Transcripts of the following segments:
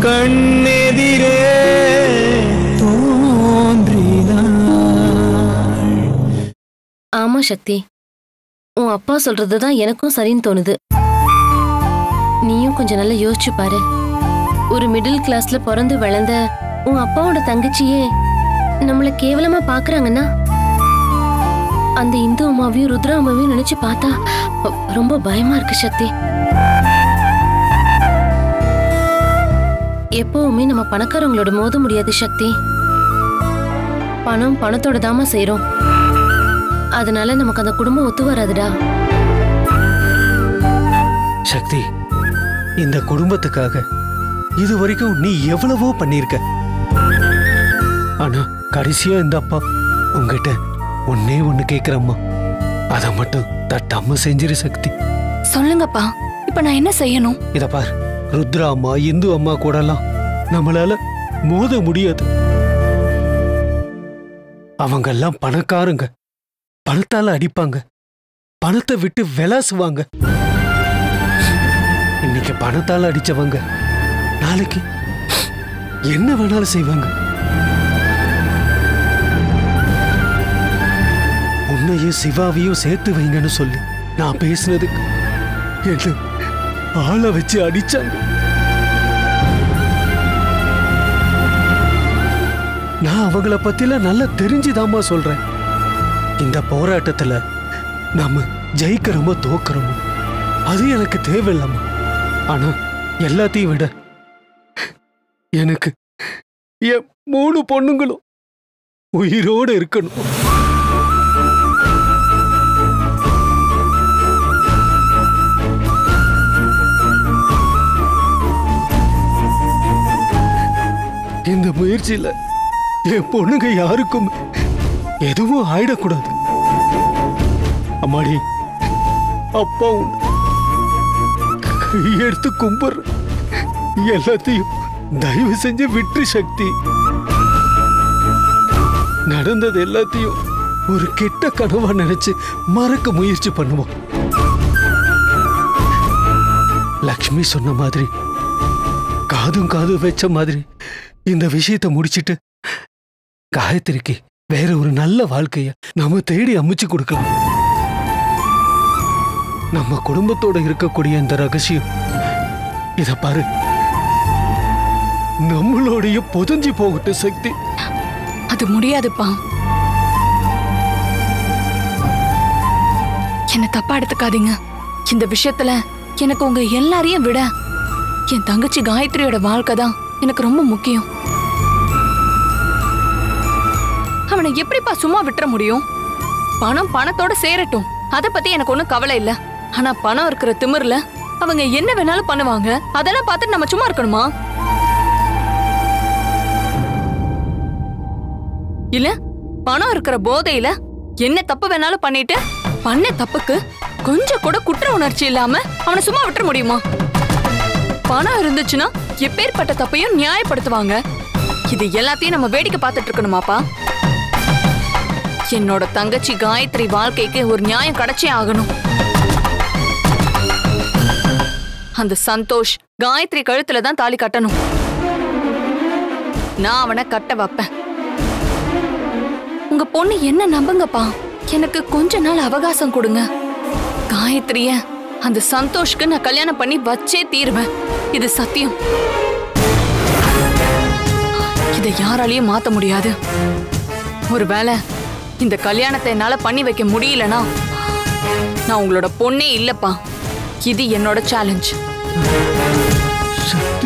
கண்ணெதிரே தோன்றினாள் ஆமா சக்தி உன் அப்பா சொல்றதுதான் எனக்கும் சரின்னு தோணுது நீயும் கொஞ்சம் நல்லா யோசிச்சு பாரு ஒரு மிடில் கிளாஸ்ல பிறந்து வளர்ந்த உன் அப்பாவோட தங்கச்சியே நம்மள கேவலமா பாக்குறாங்கன்னா அந்த இந்து அம்மாவையும் ருத்ரா அம்மாவையும் நினைச்சு பார்த்தா அ- ரொம்ப பயமா இருக்கு சக்தி எப்பவுமே நம்ம பணக்காரங்களோட மோத முடியாது சக்தி பணம் பணத்தோட தாமா செய்றோம் அதனால நமக்கு அந்த குடும்பம் ஒத்து வராதுடா சக்தி இந்த குடும்பத்துக்காக இது வரைக்கும் நீ எவ்வளவோ பண்ணிருக்க ஆனா கடைசியா இந்த அப்பா உங்ககிட்ட ஒன்னே ஒண்ணு கேக்குறம்மா அத மட்டும் தட்டாம செஞ்சிரு சக்தி சொல்லுங்கப்பா இப்ப நான் என்ன செய்யணும் இத பார் ருத்ரா அம்மா இந்து அம்மா கூடலாம் நம்மளால மோத முடியாது அவங்க எல்லாம் பணக்காரங்க பணத்தால அடிப்பாங்க பணத்தை விட்டு விளாசுவாங்க இன்னைக்கு பணத்தால அடிச்சவங்க நாளைக்கு என்ன வேணாலும் செய்வாங்க உன்னையும் சிவாவையும் சேர்த்து வைங்கன்னு சொல்லி நான் பேசினதுக்கு என்ன ஆளை வச்சு அடிச்சாங்க நான் அவங்கள பத்திலாம் நல்லா தெரிஞ்சுதாம்மா சொல்றேன் இந்த போராட்டத்துல நாம ஜெயிக்கிறோமோ தோக்குறோமோ அது எனக்கு தேவையில்லம்மா ஆனா எல்லாத்தையும் விட எனக்கு என் மூணு பொண்ணுங்களும் உயிரோடு இருக்கணும் இந்த முயற்சியில என் பொண்ணுங்க யாருக்கும் எதுவும் ஆயிடக்கூடாது அம்மாடி அப்பா உன் கையெடுத்து கும்பிடுற எல்லாத்தையும் தயவு செஞ்சு விட்டு சக்தி நடந்தது எல்லாத்தையும் ஒரு கெட்ட கனவா நினைச்சு மறக்க முயற்சி பண்ணுவோம் லக்ஷ்மி சொன்ன மாதிரி காதும் காது வச்ச மாதிரி இந்த விஷயத்தை முடிச்சிட்டு காயத்ரிக்கு வேற ஒரு நல்ல வாழ்க்கைய நம்ம தேடி அமைச்சு கொடுக்கலாம் நம்ம குடும்பத்தோட இருக்கக்கூடிய இந்த ரகசியம் இத பாரு நம்மளோடைய புதஞ்சு போகட்டும் சக்தி அது முடியாதுப்பா என்ன தப்பா எடுத்துக்காதீங்க இந்த விஷயத்துல எனக்கு உங்க எல்லாரையும் விட என் தங்கச்சி காயத்ரியோட வாழ்க்கை தான் எனக்கு ரொம்ப முக்கியம் அவனை எப்படிப்பா சும்மா விட்டுற முடியும் பணம் பணத்தோட சேரட்டும் அத பத்தி எனக்கு ஒண்ணும் கவலை இல்ல ஆனா பணம் இருக்கிற திமிர்ல அவங்க என்ன வேணாலும் பண்ணுவாங்க அதெல்லாம் பார்த்துட்டு நம்ம சும்மா இருக்கணுமா இல்ல பணம் இருக்கிற போதையில என்ன தப்பு வேணாலும் பண்ணிட்டு பண்ண தப்புக்கு கொஞ்சம் கூட குற்ற உணர்ச்சி இல்லாம அவனை சும்மா விட்டுற முடியுமா பணம் இருந்துச்சுன்னா எப்பேற்பட்ட தப்பையும் நியாயப்படுத்துவாங்க இது எல்லாத்தையும் நம்ம வேடிக்கை பார்த்துட்டு இருக்கணுமாப்பா என்னோட தங்கச்சி காயத்ரி வாழ்க்கைக்கு ஒரு நியாயம் கிடைச்சே ஆகணும் அந்த சந்தோஷ் காயத்ரி கழுத்துல தான் தாலி கட்டணும் நான் அவனை கட்ட வைப்பேன் உங்க பொண்ணு என்ன நம்புங்கப்பா எனக்கு கொஞ்ச நாள் அவகாசம் கொடுங்க காயத்ரிய அந்த சந்தோஷ்க்கு நான் கல்யாணம் பண்ணி வச்சே தீருவேன் இது சத்தியம் இதை யாராலையும் மாத்த முடியாது ஒருவேளை இந்த கல்யாணத்தை என்னால பண்ணி வைக்க முடியலனா நான் உங்களோட பொண்ணே இல்லப்பா இது என்னோட சேலஞ்ச் சக்தி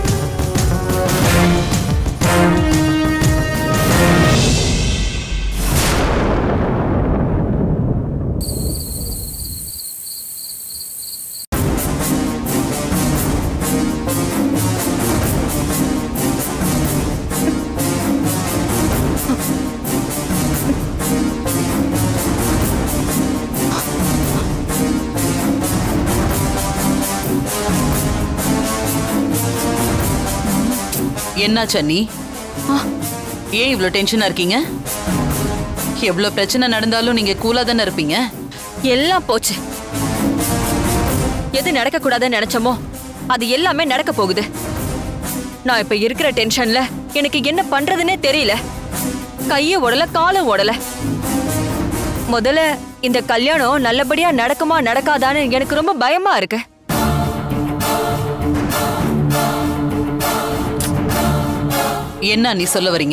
என்னாச்சு அண்ணி ஏன் இவ்வளோ டென்ஷனா இருக்கீங்க எவ்வளோ பிரச்சனை நடந்தாலும் நீங்க கூலா தானே இருப்பீங்க எல்லாம் போச்சு எது நடக்க கூடாதுன்னு நினைச்சோமோ அது எல்லாமே நடக்க போகுது நான் இப்ப இருக்கிற டென்ஷன்ல எனக்கு என்ன பண்றதுன்னே தெரியல கைய உடல காலும் உடல முதல்ல இந்த கல்யாணம் நல்லபடியா நடக்குமா நடக்காதான்னு எனக்கு ரொம்ப பயமா இருக்கு என்ன நீ சொல்ல வரீங்க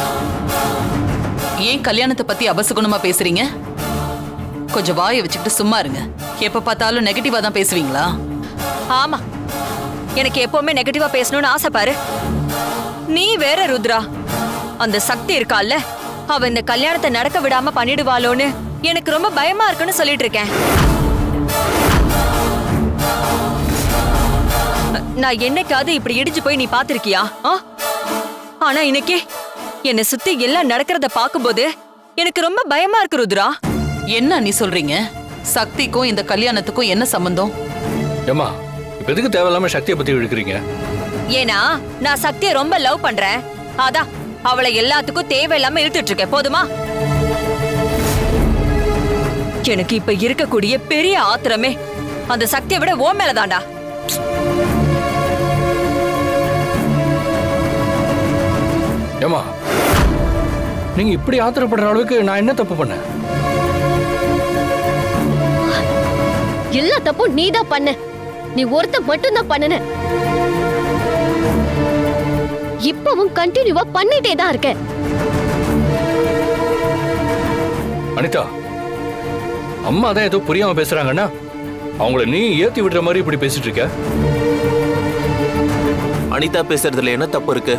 ஏன் கல்யாணத்தை பத்தி அபசகுணமா பேசுறீங்க கொஞ்சம் வாயை வச்சுக்கிட்டு சும்மா இருங்க எப்ப பார்த்தாலும் நெகட்டிவா தான் பேசுவீங்களா ஆமா எனக்கு எப்பவுமே நெகட்டிவா பேசணும்னு ஆசை பாரு நீ வேற ருத்ரா அந்த சக்தி இருக்கால்ல அவ இந்த கல்யாணத்தை நடக்க விடாம பண்ணிடுவாளோன்னு எனக்கு ரொம்ப பயமா இருக்குன்னு சொல்லிட்டு இருக்கேன் அ, நான் என்னைக்காவது இப்படி இடிச்சு போய் நீ பாத்திருக்கியா ஆ? ஆனா இன்னைக்கு என்னை சுத்தி எல்லாம் நடக்கிறத பாக்கும்போது எனக்கு ரொம்ப பயமா இருக்கு ருத்ரா என்ன நீ சொல்றீங்க சக்திக்கும் இந்த கல்யாணத்துக்கும் என்ன சம்பந்தம் ஏம்மா இப்ப எதுக்கு தேவையில்லாம சக்தியை பத்தி இழுக்கிறீங்க ஏன்னா நான் சக்தியை ரொம்ப லவ் பண்றேன் அதான் அவளை எல்லாத்துக்கும் தேவையில்லாம இழுத்துட்டு இருக்கேன் போதுமா எனக்கு இப்ப இருக்கக்கூடிய பெரிய ஆத்திரமே அந்த சக்தியை விட ஓ மேலதான்டா ஏம்மா நீங்க இப்படி ஆத்திரப்படுற அளவுக்கு நான் என்ன தப்பு பண்ணேன் எல்லா தப்பும் நீதான் பண்ண நீ ஒருத்த மட்டும்தான் பண்ணுன இப்பவும் கண்டினியூவா பண்ணிட்டே தான் இருக்க அனிதா அம்மா தான் ஏதோ புரியாம பேசுறாங்கன்னா அவங்கள நீ ஏத்தி விடுற மாதிரி இப்படி பேசிட்டு இருக்க அனிதா பேசுறதுல என்ன தப்பு இருக்கு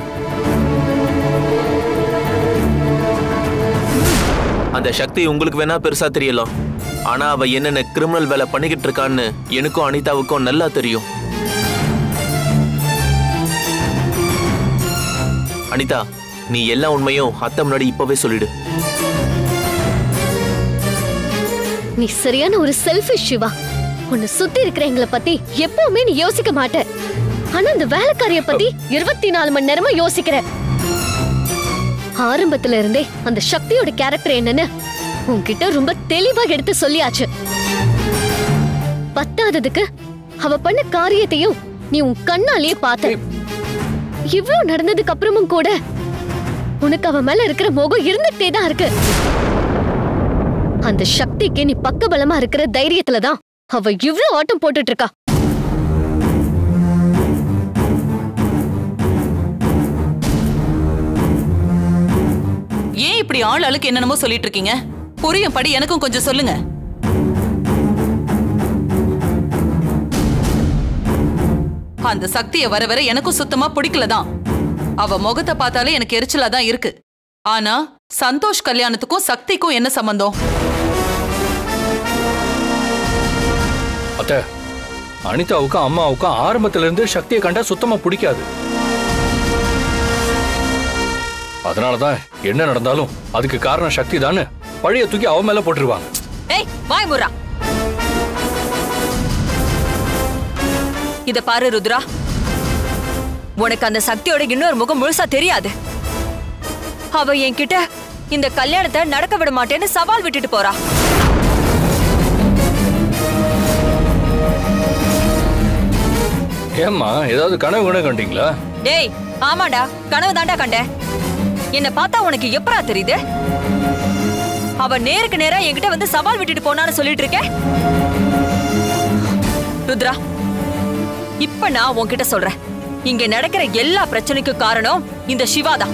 அந்த சக்தி உங்களுக்கு வேணா பெருசா தெரியலாம் ஆனா அவ என்னென்ன கிரிமினல் வேலை பண்ணிக்கிட்டு இருக்கான்னு எனக்கும் அனிதாவுக்கும் நல்லா தெரியும் அனிதா நீ எல்லா உண்மையும் அத்தை முன்னாடி இப்பவே சொல்லிடு நீ சரியான ஒரு செல்ஃபிஷ் சிவா உன்னை சுத்தி இருக்கிற எங்களை பத்தி எப்பவுமே நீ யோசிக்க மாட்ட ஆனா இந்த வேலைக்காரிய பத்தி இருபத்தி நாலு மணி நேரமா யோசிக்கிற ஆரம்பத்துல இருந்தே அந்த சக்தியோட கேரக்டர் என்னன்னு உன்கிட்ட ரொம்ப தெளிவா எடுத்து சொல்லியாச்சு பத்தாததுக்கு அவ பண்ண காரியத்தையும் நீ உன் கண்ணாலேயே பார்த்த இவ்ளோ நடந்ததுக்கு அப்புறமும் கூட உனக்கு அவ மேல இருக்கிற மோகம் இருந்துட்டே தான் இருக்கு அந்த சக்திக்கு நீ பக்கபலமா இருக்கிற தைரியத்துல தான் அவ இவ்ளோ ஆட்டம் போட்டுட்டு இருக்கா ஏன் இப்படி ஆள் அழுக்கு என்னென்னமோ சொல்லிட்டு இருக்கீங்க புரியும் படி எனக்கும் கொஞ்சம் சொல்லுங்க அந்த சக்தியை வர வர எனக்கும் சுத்தமா பிடிக்கல தான் அவ முகத்தை பார்த்தாலே எனக்கு எரிச்சலா தான் இருக்கு ஆனா சந்தோஷ் கல்யாணத்துக்கும் சக்திக்கும் என்ன சம்பந்தம் அத்தை அனிதாவுக்கும் அம்மாவுக்கும் ஆரம்பத்துல இருந்து சக்தியை கண்டா சுத்தமா பிடிக்காது அதனாலதான் என்ன நடந்தாலும் அதுக்கு காரணம் சக்தி தானே பழைய தூக்கி அவ மேல போட்டுருவாங்க ஏய் வாய் முறா இத பாரு ருத்ரா உனக்கு அந்த சக்தியோட இன்னொரு முகம் முழுசா தெரியாது அவ என்கிட்ட இந்த கல்யாணத்தை நடக்க விட மாட்டேன்னு சவால் விட்டுட்டு போறா ஏம்மா ஏதாவது கனவு கனவு கண்டீங்களா டேய் ஆமாடா கனவு தாண்டா கண்டேன் என்ன பார்த்தா உனக்கு எப்பரா தெரியுது அவ நேருக்கு நேரா என்கிட்ட வந்து சவால் விட்டுட்டு போனான்னு சொல்லிட்டு இருக்க ருத்ரா இப்ப நான் உன்கிட்ட சொல்றேன் இங்க நடக்கிற எல்லா பிரச்சனைக்கும் காரணம் இந்த சிவா தான்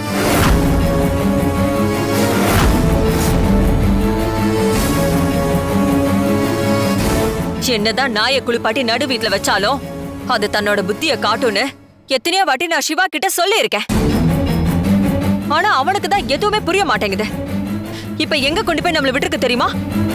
என்னதான் நாயை குளிப்பாட்டி நடு வீட்டுல வச்சாலும் அது தன்னோட புத்திய காட்டும்னு எத்தனையோ வாட்டி நான் சிவா கிட்ட சொல்லியிருக்கேன் ஆனா அவனுக்கு தான் எதுவுமே புரிய மாட்டேங்குது இப்ப எங்க கொண்டு போய் நம்மள விட்டுருக்கு தெரியுமா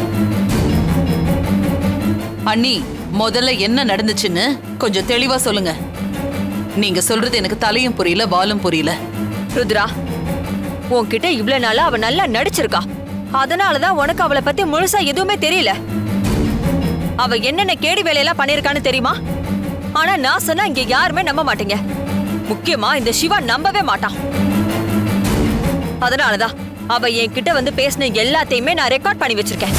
அண்ணி முதல்ல என்ன நடந்துச்சுன்னு கொஞ்சம் தெளிவா சொல்லுங்க நீங்க சொல்றது எனக்கு தலையும் புரியல வாலும் புரியல ருத்ரா உன்கிட்ட இவ்வளவு நாளா அவ நல்லா நடிச்சிருக்கா அதனாலதான் உனக்கு அவளை பத்தி முழுசா எதுவுமே தெரியல அவ என்னென்ன கேடி வேலையெல்லாம் பண்ணிருக்கான்னு தெரியுமா ஆனா நான் சொன்னா இங்க யாருமே நம்ப மாட்டீங்க முக்கியமா இந்த சிவா நம்பவே மாட்டான் அதனாலதான் அவ என்கிட்ட வந்து பேசின எல்லாத்தையுமே நான் ரெக்கார்ட் பண்ணி வச்சிருக்கேன்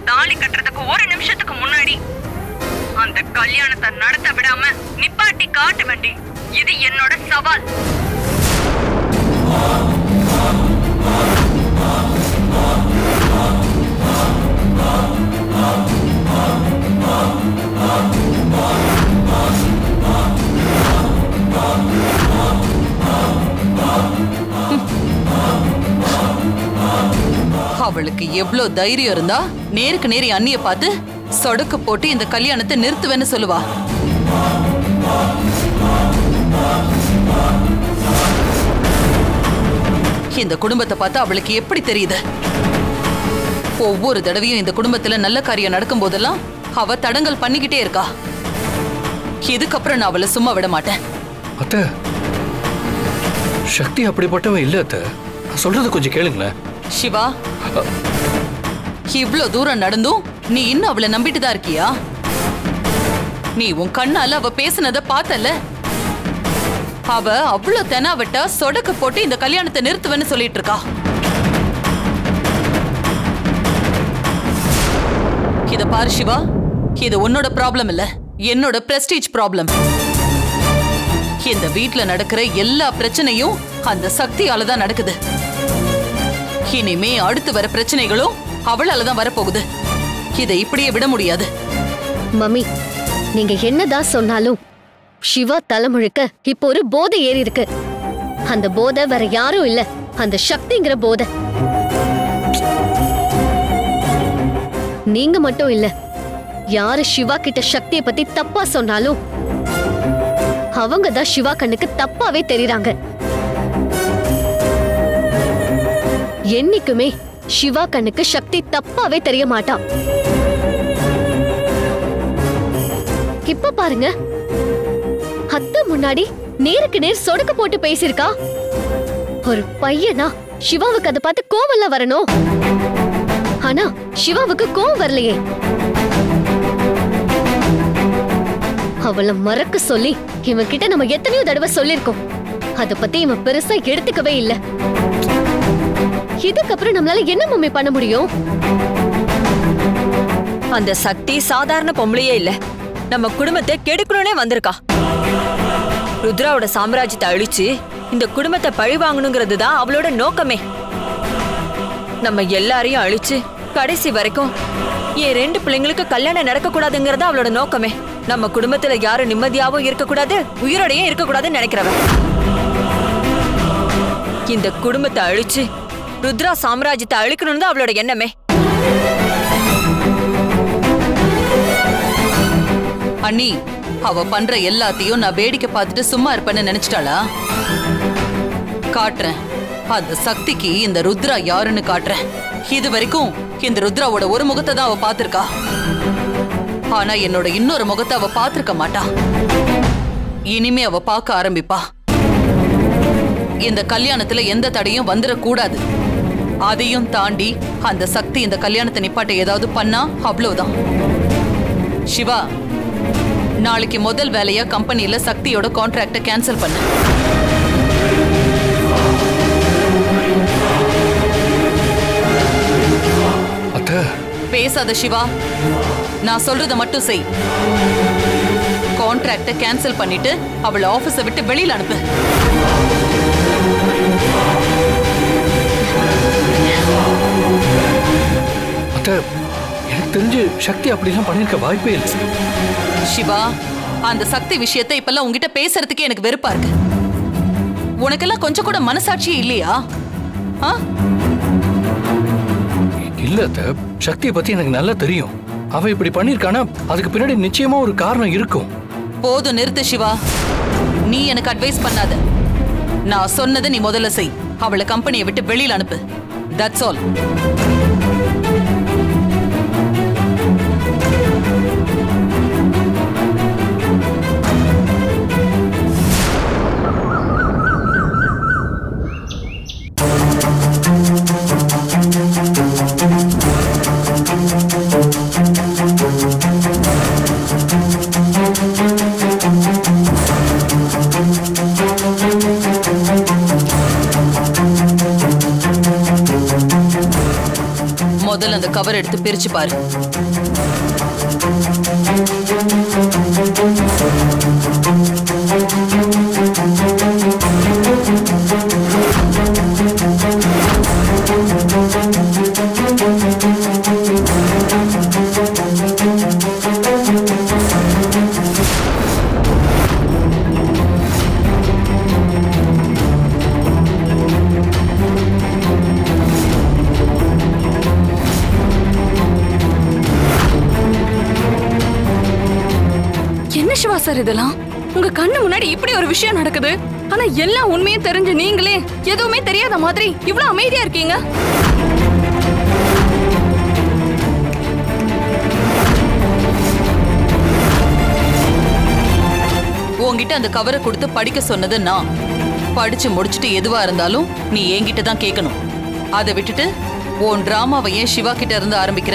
தாலி கட்டுறதுக்கு ஒரு நிமிஷத்துக்கு முன்னாடி அந்த கல்யாணத்தை நடத்த விடாம நிப்பாட்டி காட்ட வேண்டி இது என்னோட சவால் அவளுக்கு எவ்ளோ தைரியம் இருந்தா நேருக்கு நேரி அண்ணிய பார்த்து சொடக்கு போட்டு இந்த கல்யாணத்தை நிறுத்துவேன்னு சொல்லுவா இந்த குடும்பத்தை பார்த்தா அவளுக்கு எப்படி தெரியுது ஒவ்வொரு தடவையும் இந்த குடும்பத்துல நல்ல காரியம் நடக்கும் போதெல்லாம் அவ தடங்கல் பண்ணிக்கிட்டே இருக்கா இதுக்கப்புறம் நான் அவளை சும்மா விட மாட்டேன் அத்தை சக்தி அப்படிப்பட்டவன் இல்ல அத்தை நான் சொல்றது கொஞ்சம் கேளுங்களேன் சிவா இவ்ளோ தூரம் நடந்தும் நீ இன்னும் அவளை நம்பிட்டு தான் இருக்கியா நீ உன் கண்ணால அவ பேசுனத பார்த்தல அவ அவ்வளோ தெனாவட்டா சொடக்கு போட்டு இந்த கல்யாணத்தை நிறுத்துவேன்னு சொல்லிட்டு இருக்கா இத பாரு சிவா இது உன்னோட ப்ராப்ளம் இல்ல என்னோட பிரஸ்டீஜ் ப்ராப்ளம் இந்த வீட்ல நடக்கிற எல்லா பிரச்சனையும் அந்த சக்தியால தான் நடக்குது இனிமே அடுத்து வர பிரச்சனைகளும் அவளால தான் வரப்போகுது இதை இப்படியே விட முடியாது மம்மி நீங்க என்னதான் சொன்னாலும் சிவா தலைமுழுக்க இப்போ ஒரு போதை ஏறி இருக்கு அந்த போதை வேற யாரும் இல்ல அந்த சக்திங்கிற போதை நீங்க மட்டும் இல்ல யாரு சிவா கிட்ட சக்தியை பத்தி தப்பா சொன்னாலும் அவங்க தான் சிவா கண்ணுக்கு தப்பாவே தெரியறாங்க என்னைக்குமே சிவா கண்ணுக்கு சக்தி தப்பாவே தெரிய மாட்டா இப்ப பாருங்க அத்தை முன்னாடி நேருக்கு நேர் சொடுக்கு போட்டு பேசியிருக்கா ஒரு பையனா சிவாவுக்கு அதை பார்த்து கோவம்ல வரணும் ஆனா சிவாவுக்கு கோவம் வரலையே அவளை மறக்க சொல்லி இவன் கிட்ட நம்ம எத்தனையோ தடவை சொல்லிருக்கோம் அத பத்தி இவன் பெருசா எடுத்துக்கவே இல்ல இதுக்கப்புறம் நம்மளால என்ன மம்மி பண்ண முடியும் அந்த சக்தி சாதாரண பொம்பளையே இல்ல நம்ம குடும்பத்தை கெடுக்கணும்னே வந்திருக்கா ருத்ராவோட சாம்ராஜ்யத்தை அழிச்சு இந்த குடும்பத்தை பழி வாங்கணுங்கிறது தான் அவளோட நோக்கமே நம்ம எல்லாரையும் அழிச்சு கடைசி வரைக்கும் என் ரெண்டு பிள்ளைங்களுக்கு கல்யாணம் நடக்க கூடாதுங்கிறது அவளோட நோக்கமே நம்ம குடும்பத்துல யாரும் நிம்மதியாவும் இருக்கக்கூடாது உயிரோடையும் இருக்கக்கூடாதுன்னு நினைக்கிறவ இந்த குடும்பத்தை அழிச்சு ருத்ரா சாம்ராஜ்யத்தை அழிக்கணும்னு தான் அவளோட எண்ணமே அண்ணி அவ பண்ற எல்லாத்தையும் நான் வேடிக்கை பார்த்துட்டு சும்மா இருப்பேன்னு நினைச்சிட்டாளா காட்டுறேன் அந்த சக்திக்கு இந்த ருத்ரா யாருன்னு காட்டுறேன் இது வரைக்கும் இந்த ருத்ராவோட ஒரு முகத்தை தான் அவ பார்த்திருக்கா ஆனா என்னோட இன்னொரு முகத்தை அவ பார்த்திருக்க மாட்டா இனிமே அவ பார்க்க ஆரம்பிப்பா இந்த கல்யாணத்துல எந்த தடையும் வந்துடக்கூடாது அதையும் தாண்டி அந்த சக்தி இந்த கல்யாணத்தை நிப்பாட்ட ஏதாவது பண்ணா அவ்வளவுதான் சிவா நாளைக்கு முதல் வேலையா கம்பெனில சக்தியோட கான்ட்ராக்ட கேன்சல் பண்ணு அத்தை பேசாத சிவா நான் சொல்றத மட்டும் செய் கான்ட்ராக்ட கேன்சல் பண்ணிட்டு அவளை ஆபீஸை விட்டு வெளியில அனுப்பு அத்தை எனக்கு தெரிஞ்சு சக்தி அப்படிலாம் பண்ணிருக்க வாய்ப்பே இல்லை சிவா அந்த சக்தி விஷயத்தை இப்பெல்லாம் உன்கிட்ட பேசுறதுக்கே எனக்கு வெறுப்பா இருக்கு உனக்கெல்லாம் கொஞ்சம் கூட மனசாட்சியே இல்லையா ஆ இல்ல அத்தை சக்தியை பத்தி எனக்கு நல்லா தெரியும் அவ இப்படி பண்ணிருக்கானா அதுக்கு பின்னாடி நிச்சயமா ஒரு காரணம் இருக்கும் போதும் நிறுத்து சிவா நீ எனக்கு அட்வைஸ் பண்ணாத நான் சொன்னதை நீ முதல்ல செய் அவளை கம்பெனியை விட்டு வெளியில அனுப்பு தட்ஸ் ஆல் முதல்ல அந்த கவர் எடுத்து பிரிச்சு பாரு என்ன சிவா சார் இதெல்லாம் உங்க கண்ணு முன்னாடி இப்படி ஒரு விஷயம் நடக்குது ஆனா எல்லா உண்மையும் தெரிஞ்சு நீங்களே எதுவுமே தெரியாத மாதிரி இவ்வளவு அமைதியா இருக்கீங்க உன்கிட்ட அந்த கவரை கொடுத்து படிக்க சொன்னது நான் படிச்சு முடிச்சுட்டு எதுவா இருந்தாலும் நீ என்கிட்ட தான் கேட்கணும் அதை விட்டுட்டு உன் டிராமாவை ஏன் சிவா கிட்ட இருந்து ஆரம்பிக்கிற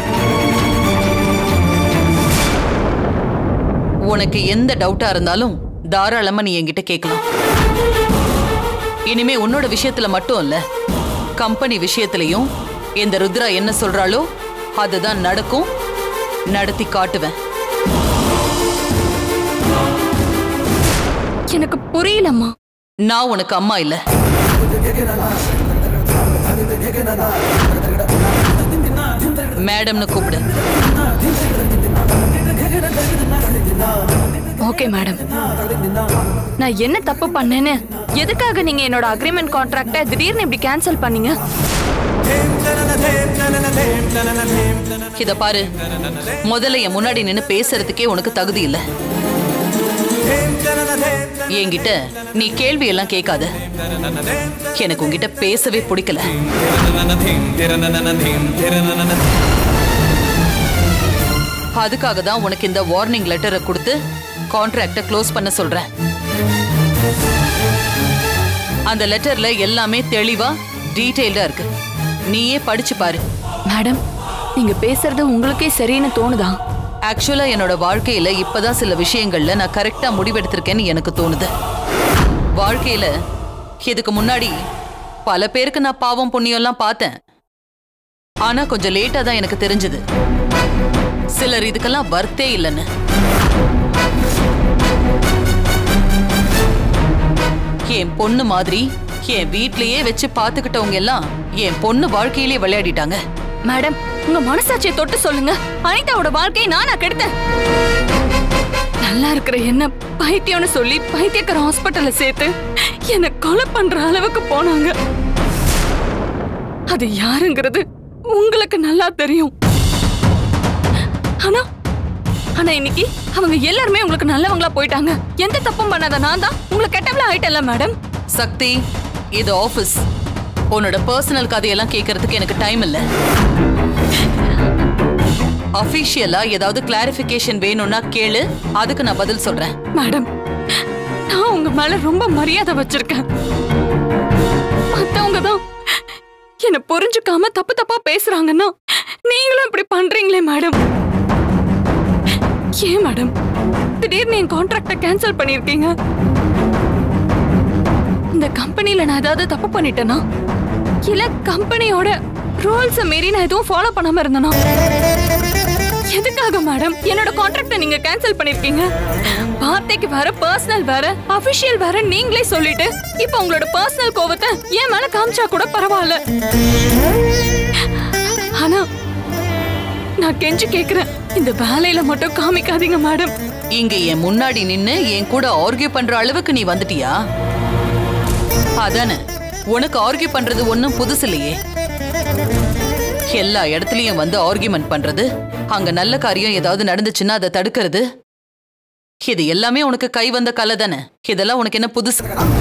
உனக்கு எந்த டவுட்டா இருந்தாலும் தாராளமா நீ என்கிட்ட கேட்கலாம் இனிமே உன்னோட விஷயத்துல மட்டும் இல்ல கம்பெனி விஷயத்திலையும் இந்த ருத்ரா என்ன சொல்றாளோ அதுதான் நடக்கும் நடத்தி காட்டுவேன் எனக்கு புரியலம்மா நான் உனக்கு அம்மா இல்ல மேடம்னு கூப்பிடு ஓகே மேடம் நான் என்ன தப்பு பண்ணேன்னு எதுக்காக நீங்க என்னோட அக்ரிமெண்ட் கான்ட்ராக்டை திடீர்னு இப்படி கேன்சல் பண்ணீங்க இத பாரு முதல்ல என் முன்னாடி நின்னு பேசுறதுக்கே உனக்கு தகுதி இல்ல என்கிட்ட நீ கேள்வி எல்லாம் கேட்காத எனக்கு உன்கிட்ட பேசவே பிடிக்கல அதுக்காக தான் உனக்கு இந்த வார்னிங் லெட்டரை கொடுத்து கான்ட்ராக்டை க்ளோஸ் பண்ண சொல்றேன் அந்த லெட்டர்ல எல்லாமே தெளிவா டீடைல்டா இருக்கு நீயே படிச்சு பாரு மேடம் நீங்க பேசுறது உங்களுக்கே சரின்னு தோணுதா ஆக்சுவலா என்னோட வாழ்க்கையில இப்பதான் சில விஷயங்கள்ல நான் கரெக்டா முடிவெடுத்திருக்கேன்னு எனக்கு தோணுது வாழ்க்கையில இதுக்கு முன்னாடி பல பேருக்கு நான் பாவம் புண்ணியம்லாம் பார்த்தேன் ஆனா கொஞ்சம் லேட்டா தான் எனக்கு தெரிஞ்சது சிலர் இதுக்கெல்லாம் வர்த்தே இல்லைன்னு என் பொண்ணு மாதிரி என் வீட்லயே வச்சு பாத்துக்கிட்டவங்க எல்லாம் என் பொண்ணு வாழ்க்கையிலே விளையாடிட்டாங்க மேடம் உங்க மனசாட்சியை தொட்டு சொல்லுங்க அனிதாவோட வாழ்க்கையை நானா கெடுத்தேன் நல்லா இருக்கிற என்ன பைத்தியம்னு சொல்லி பைத்தியக்கார ஹாஸ்பிட்டல்ல சேர்த்து என்ன கொலை பண்ற அளவுக்கு போனாங்க அது யாருங்கிறது உங்களுக்கு நல்லா தெரியும் ஆனா ஆனா இன்னைக்கு அவங்க எல்லாருமே உங்களுக்கு நல்லவங்களா போயிட்டாங்க எந்த தப்பும் பண்ணாத நான் தான் உங்களை கெட்டவளா ஆயிட்டல மேடம் சக்தி இது ஆபீஸ் உன்னோட பர்சனல் கதையெல்லாம் கேட்கறதுக்கு எனக்கு டைம் இல்ல அபிஷியலா ஏதாவது கிளாரிபிகேஷன் வேணும்னா கேளு அதுக்கு நான் பதில் சொல்றேன் மேடம் நான் உங்க மேல ரொம்ப மரியாதை வச்சிருக்கேன் மத்தவங்க தான் என்ன புரிஞ்சுக்காம தப்பு தப்பா பேசுறாங்கன்னா நீங்களும் இப்படி பண்றீங்களே மேடம் ஏன் மேடம் திடீர்னு என் கான்ட்ராக்ட கேன்சல் பண்ணிருக்கீங்க இந்த கம்பெனில நான் ஏதாவது தப்பு பண்ணிட்டேனா இல்ல கம்பெனியோட ரூல்ஸ மீறி நான் எதுவும் ஃபாலோ பண்ணாம இருந்தேனா எதுக்காக மேடம் என்னோட கான்ட்ராக்ட நீங்க கேன்சல் பண்ணிருக்கீங்க வார்த்தைக்கு வேற பர்சனல் வேற அபிஷியல் வேற நீங்களே சொல்லிட்டு இப்போ உங்களோட பர்சனல் கோவத்தை என் மேல காமிச்சா கூட பரவாயில்ல ஆனா நான் கெஞ்சி கேக்குறேன் இந்த வேலையில மட்டும் காமிக்காதீங்க மேடம் இங்க என் முன்னாடி நின்னு என் கூட ஆர்கியூ பண்ற அளவுக்கு நீ வந்துட்டியா அதானே உனக்கு ஆர்கியூ பண்றது ஒண்ணும் புதுசு இல்லையே எல்லா இடத்துலயும் வந்து ஆர்கியூமெண்ட் பண்றது அங்க நல்ல காரியம் ஏதாவது நடந்துச்சுன்னா அதை தடுக்கிறது இது எல்லாமே உனக்கு கை வந்த கலை தானே இதெல்லாம் உனக்கு என்ன புதுசு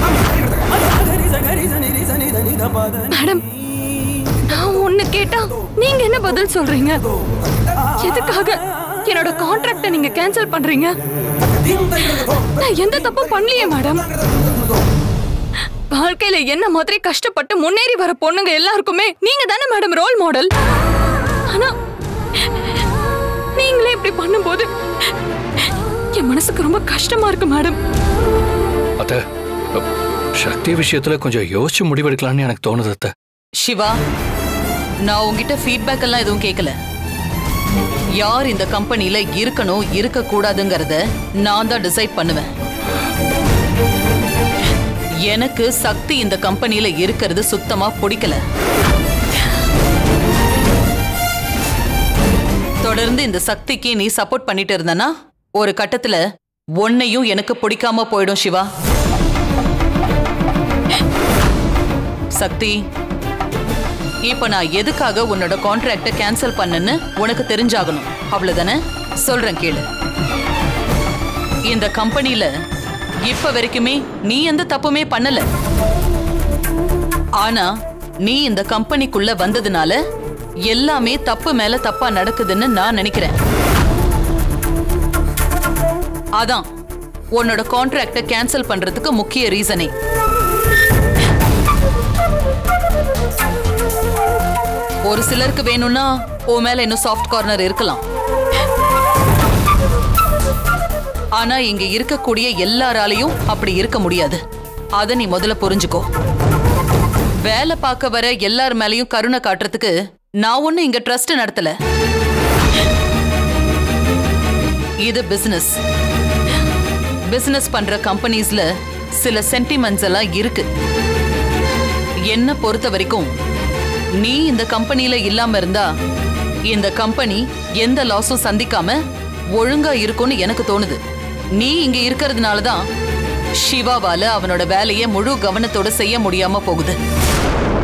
மேடம் நான் ஒண்ணு கேட்டா நீங்க என்ன பதில் சொல்றீங்க எதுக்காக என்னோட கான்ட்ராக்ட நீங்க கேன்சல் பண்றீங்க நான் எந்த தப்பும் பண்ணலையே மேடம் வாழ்க்கையில என்ன மாதிரி கஷ்டப்பட்டு முன்னேறி வர பொண்ணுங்க எல்லாருக்குமே நீங்க தானே மேடம் ரோல் மாடல் ஆனா நீங்களே இப்படி பண்ணும்போது என் மனசுக்கு ரொம்ப கஷ்டமா இருக்கு மேடம் அத்த சக்தி விஷயத்துல கொஞ்சம் யோசிச்சு முடிவெடுக்கலாம்னு எனக்கு தோணுது அத்த சிவா நான் உங்ககிட்ட ஃபீட்பேக் எல்லாம் எதுவும் கேட்கல யார் இந்த கம்பெனில இருக்கணும் இருக்க கூடாதுங்கிறத நான் தான் டிசைட் பண்ணுவேன் எனக்கு சக்தி இந்த கம்பெனில இருக்கிறது சுத்தமா பிடிக்கல தொடர்ந்து இந்த சக்திக்கு நீ சப்போர்ட் பண்ணிட்டு இருந்தனா ஒரு கட்டத்துல உன்னையும் எனக்கு பிடிக்காம போயிடும் சிவா சக்தி இப்ப நான் எதுக்காக உன்னோட கான்ட்ராக்ட கேன்சல் பண்ணேன்னு உனக்கு தெரிஞ்சாகணும் அவ்வளவுதானே சொல்றேன் கேளு இந்த கம்பெனில இப்ப வரைக்குமே நீ எந்த தப்புமே பண்ணல ஆனா நீ இந்த கம்பெனிக்குள்ள வந்ததுனால எல்லாமே தப்பு மேல தப்பா நடக்குதுன்னு நான் நினைக்கிறேன் அதான் உன்னோட கான்ட்ராக்ட கேன்சல் பண்றதுக்கு முக்கிய ரீசனே ஒரு சிலருக்கு வேணும்னா உன் மேல இன்னும் சாஃப்ட் கார்னர் இருக்கலாம் ஆனா இங்க இருக்கக்கூடிய எல்லாராலையும் அப்படி இருக்க முடியாது அத நீ முதல்ல புரிஞ்சுக்கோ வேலை பார்க்க வர எல்லார் மேலயும் கருணை காட்டுறதுக்கு நான் ஒண்ணு இங்க ட்ரஸ்ட் நடத்தல இது பிசினஸ் பிசினஸ் பண்ற கம்பெனிஸ்ல சில சென்டிமெண்ட்ஸ் எல்லாம் இருக்கு என்ன பொறுத்த வரைக்கும் நீ இந்த கம்பெனில இல்லாம இருந்தா இந்த கம்பெனி எந்த லாஸும் சந்திக்காம ஒழுங்கா இருக்கும்னு எனக்கு தோணுது நீ இங்க இருக்கிறதுனால தான் சிவாவால அவனோட வேலையை முழு கவனத்தோட செய்ய முடியாம போகுது